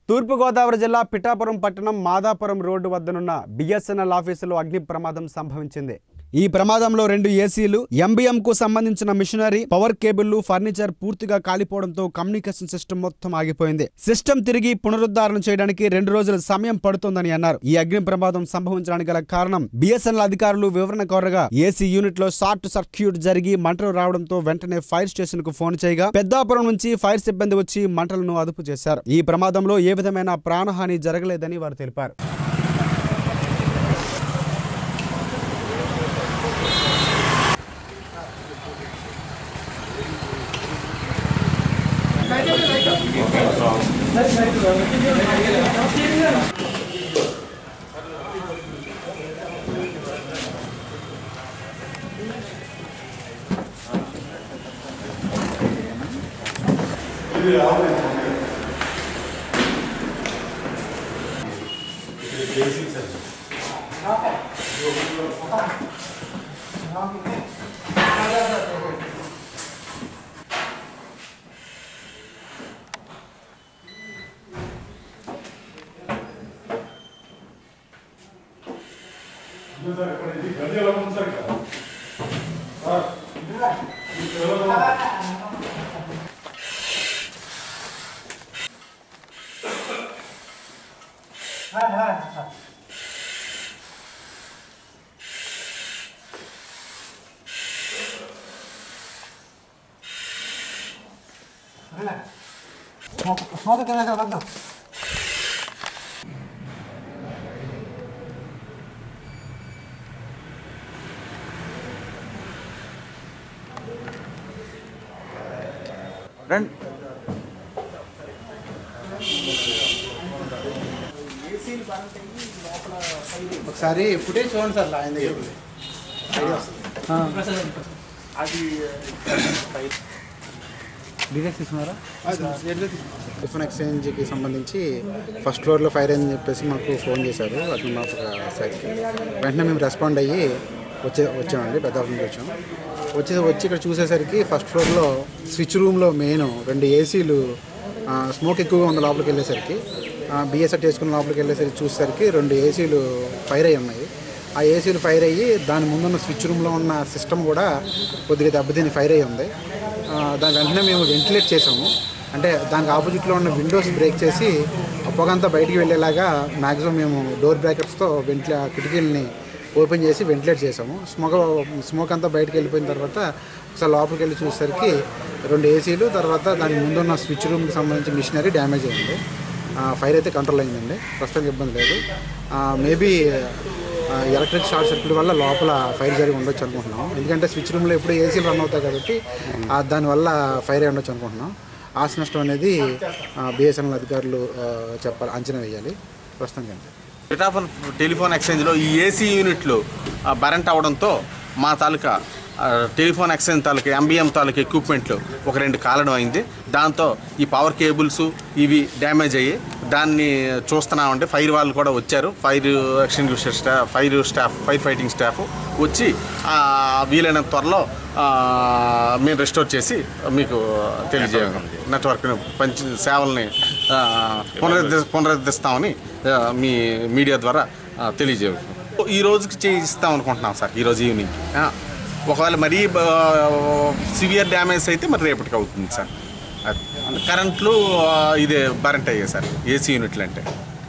తూర్పుగోదావరి జిల్లా పిఠాపురం పట్టణం మాదాపురం రోడ్డు వద్దనున్న బిఎస్ఎన్ఎల్ ఆఫీసులో అగ్ని ప్రమాదం సంభవించింది ఈ ప్రమాదంలో రెండు ఏసీలు ఎంబీఎం కు సంబంధించిన మిషనరీ పవర్ కేబుల్లు ఫర్నిచర్ పూర్తిగా కాలిపోవడంతో కమ్యూనికేషన్ సిస్టమ్ మొత్తం ఆగిపోయింది సిస్టమ్ తిరిగి పునరుద్ధరణ చేయడానికి రెండు రోజుల సమయం పడుతోందని అన్నారు ఈ అగ్ని ప్రమాదం సంభవించడానికి గల కారణం బిఎస్ఎన్ఎల్ అధికారులు వివరణ కోరగా ఏసీ యూనిట్ లో షార్ట్ సర్క్యూట్ జరిగి మంటలు రావడంతో వెంటనే ఫైర్ స్టేషన్ కు ఫోన్ చేయగా పెద్దాపురం నుంచి ఫైర్ సిబ్బంది వచ్చి మంటలను అదుపు చేశారు ఈ ప్రమాదంలో ఏ విధమైన ప్రాణహాని జరగలేదని వారు తెలిపారు స్మోక్ కింద వద్దు రండి ఒకసారి ఫుటేజ్ చూడండి సార్ ఆయన దగ్గర ఉంది. ఐడియా వస్తుంది. టిఫిన్ ఎక్స్చేంజ్కి సంబంధించి ఫస్ట్ ఫ్లోర్లో ఫైర్ అని చెప్పేసి మాకు ఫోన్ చేశారు అక్కడ మా సైడ్కి వెంటనే మేము రెస్పాండ్ అయ్యి వచ్చే వచ్చామండి పెద్దాపురం నుంచి వచ్చాం వచ్చి వచ్చి ఇక్కడ చూసేసరికి ఫస్ట్ ఫ్లోర్లో స్విచ్ రూమ్లో మెయిన్ రెండు ఏసీలు స్మోక్ ఎక్కువగా ఉంది లోపలికి వెళ్ళేసరికి బిఎస్ఆర్ చేసుకున్న లోపలికి వెళ్ళేసరికి చూసేసరికి రెండు ఏసీలు ఫైర్ అయ్యి ఉన్నాయి ఆ ఏసీలు ఫైర్ అయ్యి దాని ముందున్న స్విచ్ రూమ్లో ఉన్న సిస్టమ్ కూడా కొద్దిగా దెబ్బతిని ఫైర్ అయ్యి ఉంది ఆ, దాని వెంటనే మేము వెంటిలేట్ చేసాము అంటే దానికి ఆపోజిట్లో ఉన్న విండోస్ బ్రేక్ చేసి ఆ పొగంతా బయటికి వెళ్ళేలాగా మ్యాక్సిమం మేము డోర్ బ్రేకర్స్తో వెంటిలే కిటికీలని ఓపెన్ చేసి వెంటిలేట్ చేసాము స్మోక్ స్మోక్ అంతా బయటికి వెళ్ళిపోయిన తర్వాత ఒకసారి లోపలికి వెళ్ళి చూసేసరికి రెండు ఏసీలు తర్వాత దాని ముందున్న స్విచ్ రూమ్కి సంబంధించి మిషనరీ డ్యామేజ్ అయింది ఆ, ఫైర్ అయితే కంట్రోల్ అయిందండి ప్రస్తుతానికి ఇబ్బంది లేదు మేబీ ఎలక్ట్రిక్ షార్ట్ సర్క్యూట్ వల్ల లోపల ఫైర్ జరిగి ఉండొచ్చు అనుకుంటున్నాం ఎందుకంటే స్విచ్ రూమ్లో ఎప్పుడు ఏసీలు రన్ అవుతాయి కాబట్టి ఆ, దానివల్ల ఫైర్ అయి ఉండొచ్చు అనుకుంటున్నాం ఆస్తి నష్టం అనేది బిఎస్ఎన్ఎల్ అధికారులు ఆ, చెప్పాలి అంచనా వేయాలి ప్రస్తుతానికి అంతే పిఠాపురం టెలిఫోన్ ఎక్స్చేంజ్లో ఈ ఏసీ యూనిట్లు ఆ, బరెంట్ అవడంతో మా తాలూకా ఆ, టెలిఫోన్ ఎక్స్చేంజ్ తాలూకా ఎంబీఎం తాలూకా ఎక్విప్మెంట్లు ఒక రెండు కాలడం అయింది దాంతో ఈ పవర్ కేబుల్స్ ఇవి డ్యామేజ్ అయ్యి దాన్ని చూస్తున్నామంటే ఫైర్ వాళ్ళు కూడా వచ్చారు fire extinguisher staff fire staff fire fighting staff వచ్చి ఆ, వీలైనంత త్వరలో ఆ, మేము రెస్టోర్ చేసి మీకు తెలియజేయగలం నెట్వర్క్ని పంచి సేవల్ని ఆ, పునరుద్ధ పునరుద్ధరిస్తామని ఆ, మీ మీడియా ద్వారా ఆ, తెలియజేయగలం ఈ రోజుకి చేయిస్తాం అనుకుంటున్నాం సార్ ఈరోజు ఈవినింగ్ ఆ, ఒకవేళ మరీ సివియర్ డ్యామేజ్ అయితే మరి రేపటికి అవుతుంది సార్ అది. కరెంట్లు ఆ, ఇదే బరెంట్ అయ్యాయి సార్ ఏసీ యూనిట్లు అంటే